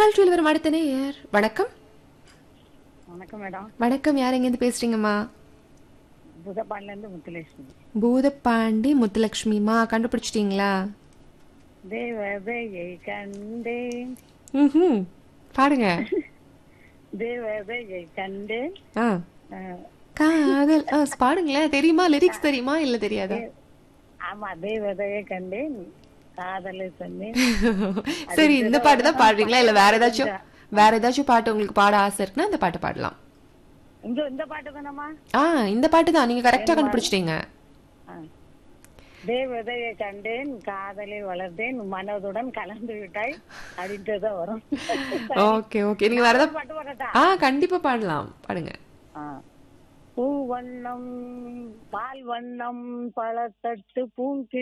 நிகழ்ச்சியில் வரும் அடுத்த நேயர் வணக்கம் வணக்கம் மேடம் வணக்கம் யார் எங்கேருந்து பேசுறீங்கம்மா புதப்பாண்டில இருந்து முத்துலட்சுமி பூதப்பாண்டி முத்துலட்சுமிமா கண்டுபிடிச்சிட்டீங்களா தேவதையை கண்டேன் ம் பாடுங்க தேவதையை கண்டேன் ஆ அஹ், காதல் ஆ, பாடுங்களேன் தெரியுமா லிரிக்ஸ் தெரியுமா இல்ல தெரியாதா ஆமா தேவதையை கண்டேன் காதலை சொன்னேன் சரி இந்த பாட்டு தான் பாடுறீங்களா இல்ல வேற ஏதாச்சும் வேற ஏதாச்சும் பாட்டு உங்களுக்கு பாட ஆசை இருக்குன்னா இந்த பாட்டு பாடலாம் இந்த இந்த பாட்டு தானம்மா ஆ இந்த பாட்டு தான் நீங்க கரெக்டா கண்டுபிடிச்சிட்டீங்க ஆ. தேவதையை கண்டேன் காதலை வளர்த்தேன் மனதுடன் கலந்து விட்டாய் அப்படின்ட்டு தான் வரும் ஓகே ஓகே நீங்க வேற ஏதாவது பாட்டு பாடட்டா ஆ கண்டிப்பா பாடலாம் பாடுங்க ஆ. பூ வண்ணம் பால் வண்ணம் பழத்தட்டு பூங்கி